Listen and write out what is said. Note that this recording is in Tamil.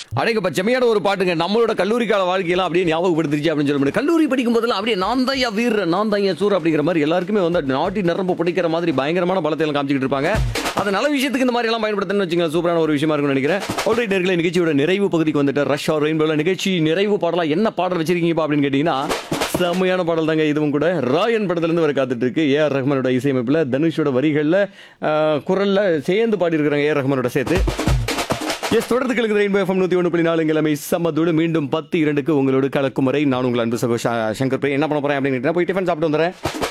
அடேங்கப்பா செம்மையான ஒரு பாட்டுங்க நம்மளோட கல்லூரி கால வாழ்க்கையெல்லாம் அப்படியே ஞாபகப்படுத்திருச்சு அப்படின்னு சொல்ல முடியும் கல்லூரி படிக்கும் போதெல்லாம் அப்படியே நான் தான் யா வீர நான் தான் சூர் அப்படிங்கிற மாதிரி எல்லாருக்குமே வந்து நாட்டி நரம்பு பிடிக்கிற மாதிரி பயங்கரமான பலத்தை எல்லாம் காமிச்சிக்கிட்டு இருப்பாங்க அது நல்ல விஷயத்துக்கு இந்த மாதிரி எல்லாம் பயன்படுத்தணும்னு வச்சுங்க சூப்பரான ஒரு விஷயமா இருக்கும்னு நினைக்கிறேன் ஆல்ரெடி நேர்களை நிகழ்ச்சியோட நிறைவு பகுதிக்கு வந்துட்டு ரஷ் ஆர் ரெயின்போல நிகழ்ச்சி நிறைவு பாடலா என்ன பாடல் வச்சிருக்கீங்கப்பா அப்படின்னு கேட்டீங்கன்னா செம்மையான பாடல் தாங்க இதுவும் கூட ராயன் படத்துலேருந்து வர காத்துட்டு இருக்கு ஏஆர் ரஹ்மானோட இசையமைப்பில் தனுஷோட வரிகளில் குரலில் சேர்ந்து பாடியிருக்கிறாங்க ஏஆர் ரஹ்மானோட சேர்த்து எஸ் தொடர்ந்து கிழக்கு ரெயின்போ எஃப்எம் நூற்றி ஒன்று புள்ளி நாலு கிழமை சம்மதோடு மீண்டும் பத்து இரண்டுக்கு உங்களோட கலக்கும் வரை நான் உங்கள் அன்பு சகோ ஷ- சங்கர் பை என்ன பண்ண போறேன் அப்படின்னு கேட்டீங்கன்னா, போய் டிஃபன் சாப்பிட்டு வந்துடுறேன்